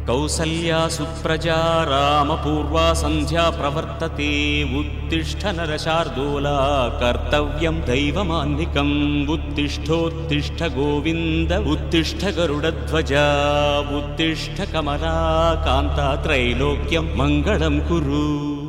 కౌసల్యా సుప్రజా రామపూర్వా సంధ్యా ప్రవర్తతే ఉత్తిష్ట నరశార్దూలా కర్తవ్యం దైవమాన్నికం ఉత్తిష్టోత్తిష్ట గోవింద ఉత్తిష్ట గరుడధ్వజ ఉత్తిష్ట కమలా కాంతా త్రైలోక్యం మంగళం కురు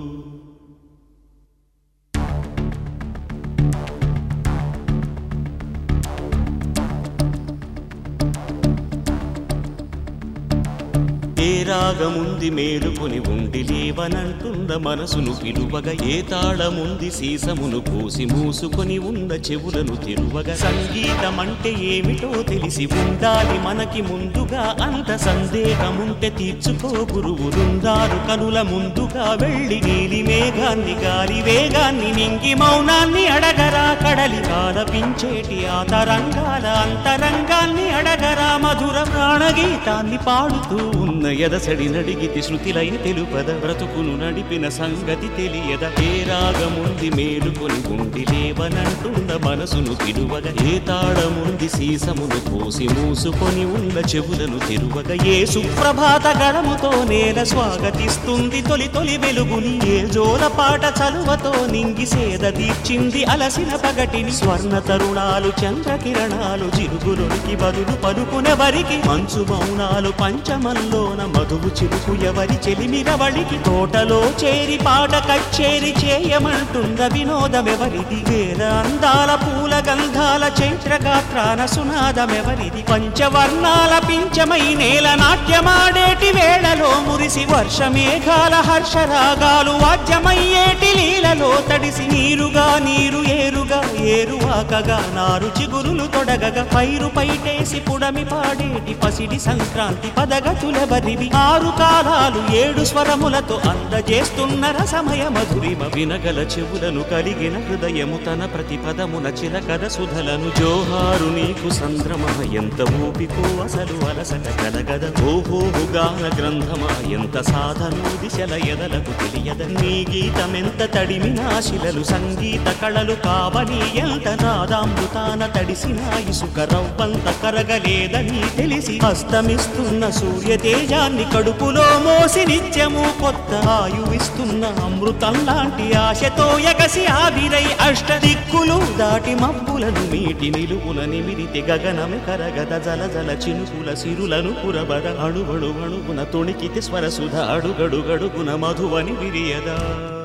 ఏ రాగముంది మేలుకొని ఉండి లేవనంటుంద మనసును పిలువగ ఏ తాళముంది సీసమును కోసి మూసుకొని ఉన్న చెవులను తిరువగ సంగీతమంటే ఏమిటో తెలిసి ఉండాలి మనకి ముందుగా అంత సందేహముంటే తీర్చుకో గురువులుందారు కనుల ముందుగా వెళ్ళి నీలి మేఘాన్ని గాలి వేగాన్ని మింగి మౌనాన్ని అడగరా కడలి కాలపించేటి ఆ తరంగాల అంతరంగాన్ని అడగరా మధుర ప్రాణగీతాన్ని పాడుతూ ఉన్న ఎదసడి నడిగితి శృతిలై తెలుపద బ్రతుకును నడిపిన సంగతి తెలియద ఏ రాగముంది మేలుకొని ఉండి లేవనంటున్న మనసును పిలువగ ఏ తాళముంది సీసమును కోసి మూసుకొని ఉన్న చెవులను తెరువగ ఏ సుప్రభాత గడముతో నేల స్వాగతిస్తుంది తొలి తొలి వెలుగుని ఏ జోల పాట చలువతో నింగి సేద తీర్చింది అలసిన పగటిని స్వర్ణ తరుణాలు చంద్రకిరణాలు జిరుగులునికి బదులు పలుకునెవరికి మంచు మౌనాలు పంచమంలోన మధువు చిరుకు ఎవరి చెలిమిరవళికి తోటలో చేరి పాట కచ్చేరి చేయమంటుంద వినోదమెవరిది వేల అందాల పూల గంధాల చైత్రగాత్రాన సునాదమెవరిది పంచవర్ణాల పించమై నేల నాట్యమాడేటి వేళలో మురిసి వర్షమేఘాల హర్షరాగాలు వాద్యమయ్యేటి లీలలో తడిసి నీరుగా నీరు ఏరుగా ఏరువాకగా నారు చిగురులు తొడగగా పైరు పైటేసి పుడమి పాడేటి పసిడి సంక్రాంతి పదగతులెవరివి ఆరు కాలాలు ఏడు స్వరములతో అందజేస్తున్న రసమయ మధురిమ వినగల చెవులను కలిగిన హృదయము తన ప్రతిపదమున చిలకద సుధలను జోహారు నీకు సంద్రమ ఎంత ఊపికో అసలు అలసట కలగద ఓహోహు గాన గ్రంథమా ఎంత సాధను దిశల ఎదలకు తెలియద నీ గీతమెంత తడిమినా శిలలు సంగీత కళలు కావని ఎంత నాదామృతాన తడిసిన ఇసుక రవ్వంత కరగలేదని తెలిసి అస్తమిస్తున్న సూర్య తేజాన్ని కడుపులో మోసి నిత్యము కొత్త ఆయువిస్తున్న అమృతం లాంటి ఆశతో ఎగసి ఆవిరై అష్ట దిక్కులు దాటి మబ్బులను మీటి నిలువున నిమిరితి గగనమె కరగద జల జల చినుకుల సిరులను పురబద అణువణు అణుగున తొణికితి స్వరసుధ అడుగడుగడుగున మధువని విరియదా